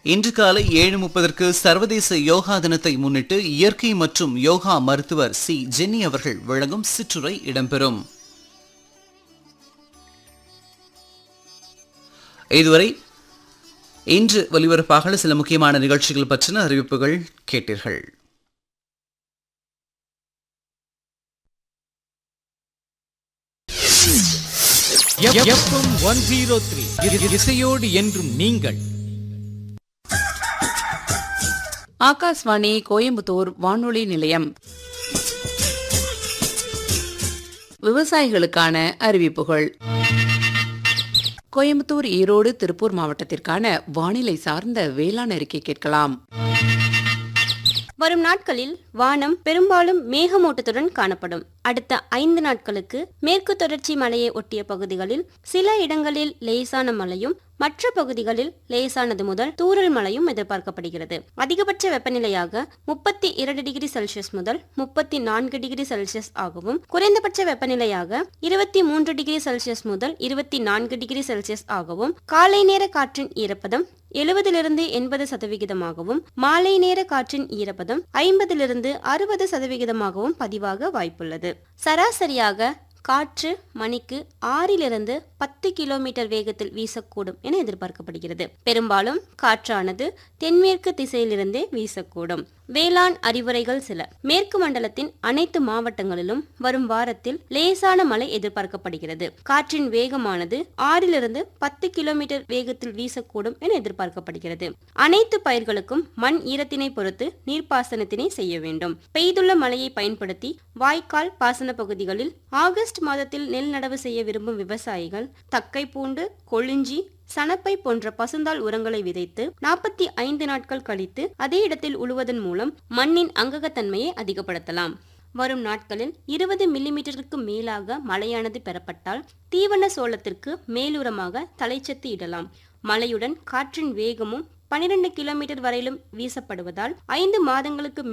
இன்று காலை ஏழு முப்பதற்கு சர்வதேச யோகா தினத்தை முன்னிட்டு இயற்கை மற்றும் யோகா மருத்துவர் சி ஜென்னி அவர்கள் வழங்கும் சிற்றுரை இடம்பெறும் இதுவரை இன்று ஒலிபரப்பாக சில முக்கியமான நிகழ்ச்சிகள் பற்றின அறிவிப்புகள் கேட்டீர்கள் எஃப்எம் ஒன் ஜீரோ த்ரீ இசையோடு என்றும் நீங்கள் ஆகாஷ்வாணி கோயம்புத்தூர் வானொலி நிலையம் விவசாயிகளுக்கான அறிவிப்புகள் கோயம்புத்தூர் ஈரோடு திருப்பூர் மாவட்டத்திற்கான வானிலை சார்ந்த வேளாண் அறிக்கை கேட்கலாம் வரும் நாட்களில் வானம் பெரும்பாலும் மேகமூட்டத்துடன் காணப்படும் அடுத்த ஐந்து நாட்களுக்கு மேற்கு தொடர்ச்சி மலையை ஒட்டிய பகுதிகளில் சில இடங்களில் லேசான மழையும் மற்ற பகுதிகளில் லேசானது முதல் தூறல் மழையும் எதிர்பார்க்கப்படுகிறது அதிகபட்ச வெப்பநிலையாக முப்பத்தி இரண்டு டிகிரி செல்சியஸ் முதல் முப்பத்தி நான்கு டிகிரி செல்சியஸ் ஆகவும் குறைந்தபட்ச வெப்பநிலையாக இருபத்தி மூன்று டிகிரி செல்சியஸ் முதல் இருபத்தி நான்கு டிகிரி செல்சியஸ் ஆகவும் காலை நேர காற்றின் ஈரப்பதம் எழுபதிலிருந்து எண்பது சதவிகிதமாகவும் மாலை நேர காற்றின் ஈரப்பதம் ஐம்பதிலிருந்து அறுபது சதவிகிதமாகவும் பதிவாக வாய்ப்புள்ளது சராசரியாக காற்று மணிக்கு ஆறிலிருந்து பத்து கிலோமீட்டர் வேகத்தில் வீசக்கூடும் என எதிர்பார்க்கப்படுகிறது பெரும்பாலும் காற்றானது தென்மேற்கு திசையிலிருந்தே வீசக்கூடும் வேளாண் அறிவுரைகள் சில மேற்கு மண்டலத்தின் அனைத்து மாவட்டங்களிலும் வரும் வாரத்தில் லேசான மழை எதிர்பார்க்கப்படுகிறது காற்றின் வேகமானது ஆறிலிருந்து பத்து கிலோமீட்டர் வேகத்தில் வீசக்கூடும் என எதிர்பார்க்கப்படுகிறது அனைத்து பயிர்களுக்கும் மண் ஈரத்தினை பொறுத்து நீர்ப்பாசனத்தினை செய்ய வேண்டும் பெய்துள்ள மழையை பயன்படுத்தி வாய்க்கால் பாசன பகுதிகளில் ஆகஸ்ட் மாதத்தில் நெல் நடவு செய்ய விரும்பும் விவசாயிகள் தக்கை பூண்டு கொளிஞ்சி சணப்பை போன்ற பசுந்தாள் உரங்களை விதைத்து நாற்பத்தி ஐந்து நாட்கள் கழித்து அதே இடத்தில் உழுவதன் மூலம் மண்ணின் அங்ககத்தன்மையை அதிகப்படுத்தலாம் வரும் நாட்களில் இருபது மில்லிமீட்டருக்கு மேலாக மழையானது பெறப்பட்டால் தீவன சோளத்திற்கு மேலுரமாக தலைச்சத்து இடலாம் மழையுடன் காற்றின் வேகமும் பனிரெண்டு கிலோமீட்டர் வரையிலும் வீசப்படுவதால் ஐந்து மாதங்களுக்கு